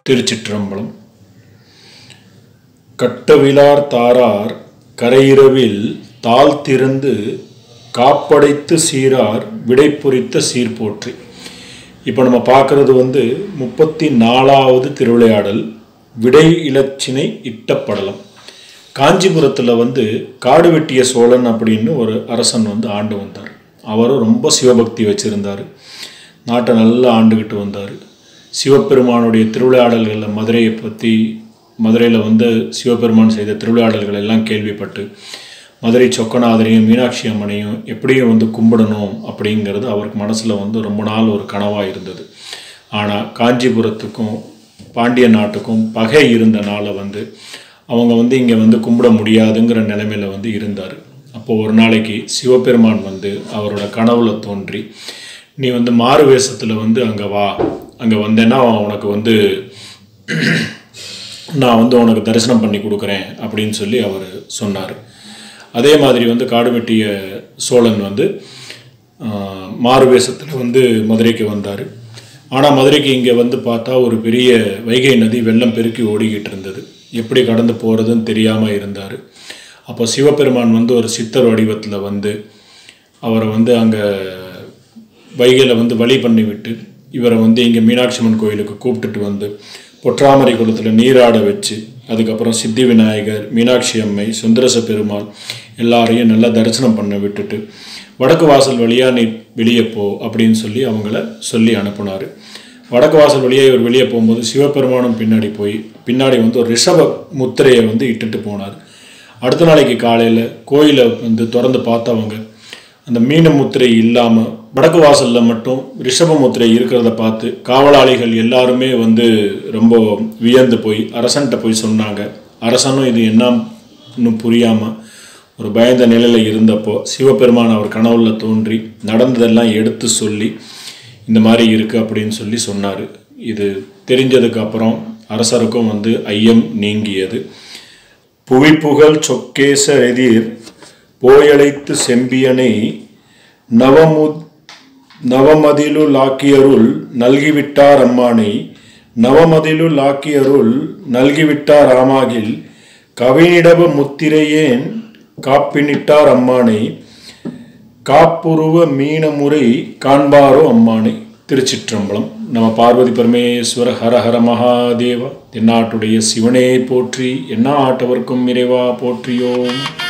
திருச்சிற்றம்பலம் கட்டவிலார் தாரார் கரையிரவில் தாழ் திறந்து காப்படைத்து சீரார் விடைப்புரித்த சீர்போற்றி இப்போ நம்ம பார்க்குறது வந்து முப்பத்தி நாலாவது திருவிளையாடல் விடை இலச்சினை இட்ட படலம் காஞ்சிபுரத்தில் வந்து காடு வெட்டிய சோழன் அப்படின்னு ஒரு அரசன் வந்து ஆண்டு வந்தார் அவரும் ரொம்ப சிவபக்தி வச்சுருந்தார் நாட்டை நல்லா ஆண்டுக்கிட்டு வந்தார் சிவபெருமானுடைய திருவிளையாடல்களில் மதுரையை பற்றி மதுரையில் வந்து சிவபெருமான் செய்த திருவிளையாடல்கள் எல்லாம் கேள்விப்பட்டு மதுரை சொக்கநாதரையும் மீனாட்சி அம்மனையும் எப்படியும் வந்து கும்பிடணும் அப்படிங்கிறது அவருக்கு மனசில் வந்து ரொம்ப நாள் ஒரு கனவாக இருந்தது ஆனால் காஞ்சிபுரத்துக்கும் பாண்டிய நாட்டுக்கும் பகை இருந்தனால வந்து அவங்க வந்து இங்கே வந்து கும்பிட முடியாதுங்கிற நிலைமையில வந்து இருந்தார் அப்போ ஒரு நாளைக்கு சிவபெருமான் வந்து அவரோட கனவுல தோன்றி நீ வந்து மாறு வேஷத்தில் வந்து அங்கே வா அங்கே வந்தேன்னா உனக்கு வந்து நான் வந்து உனக்கு தரிசனம் பண்ணி கொடுக்குறேன் அப்படின்னு சொல்லி அவர் சொன்னார் அதே மாதிரி வந்து காடு வெட்டிய சோழன் வந்து ஆஹ், மாறு வேஷத்தில் வந்து மதுரைக்கு வந்தார் ஆனால் மதுரைக்கு இங்கே வந்து பார்த்தா ஒரு பெரிய வைகை நதி வெள்ளம் பெருக்கி ஓடிக்கிட்டு இருந்தது எப்படி கடந்து போகிறதுன்னு தெரியாமல் இருந்தார் அப்போ சிவபெருமான் வந்து ஒரு சித்தர் வடிவத்தில் வந்து அவரை வந்து அங்கே வைகையில் வந்து வழி பண்ணி விட்டு இவரை வந்து இங்கே மீனாட்சி அம்மன் கோயிலுக்கு கூப்பிட்டுட்டு வந்து பொற்றாமரை குளத்தில் நீராட வச்சு அதுக்கப்புறம் சித்தி விநாயகர் மீனாட்சி அம்மை சுந்தரச பெருமாள் எல்லாரையும் நல்லா தரிசனம் பண்ண விட்டுட்டு வடக்கு வாசல் வழியாக நீ வெளியே போ அப்படின்னு சொல்லி அவங்கள சொல்லி அனுப்புனார் வடக்கு வாசல் வழியாக இவர் வெளியே போகும்போது சிவபெருமானும் பின்னாடி போய் பின்னாடி வந்து ஒரு ரிஷப முத்திரையை வந்து இட்டுட்டு போனார் அடுத்த நாளைக்கு காலையில் கோயிலை வந்து திறந்து பார்த்தவங்க அந்த மீன முத்திரை இல்லாமல் வடக்கு வாசலில் மட்டும் ரிஷப முத்திரை இருக்கிறத பார்த்து காவலாளிகள் எல்லாருமே வந்து ரொம்ப வியந்து போய் அரசன்கிட்ட போய் சொன்னாங்க அரசனும் இது என்னன்னு புரியாமல் ஒரு பயந்த நிலையில் இருந்தப்போ சிவபெருமான் அவர் கனவுல தோன்றி நடந்ததெல்லாம் எடுத்து சொல்லி இந்த மாதிரி இருக்குது அப்படின்னு சொல்லி சொன்னார் இது தெரிஞ்சதுக்கு அப்புறம் அரசருக்கும் வந்து ஐயம் நீங்கியது புவிப்புகழ் சொக்கேச எதிர் போயழைத்து செம்பியனை நவமு நவமதிலு லாக்கியருள் நல்கிவிட்டார் அம்மானை நவமதிலு லாக்கியருள் நல்கிவிட்டார் ஆமாகில் கவினிடப முத்திரையேன் காப்பினிட்டார் அம்மானை காப்புருவ மீனமுறை காண்பாரோ அம்மானை திருச்சிற்றம்பலம் நம்ம பார்வதி பரமேஸ்வர ஹர ஹர மகாதேவா தென்னாட்டுடைய சிவனே போற்றி எந்நாட்டவர்க்கும் இறைவா போற்றியோம்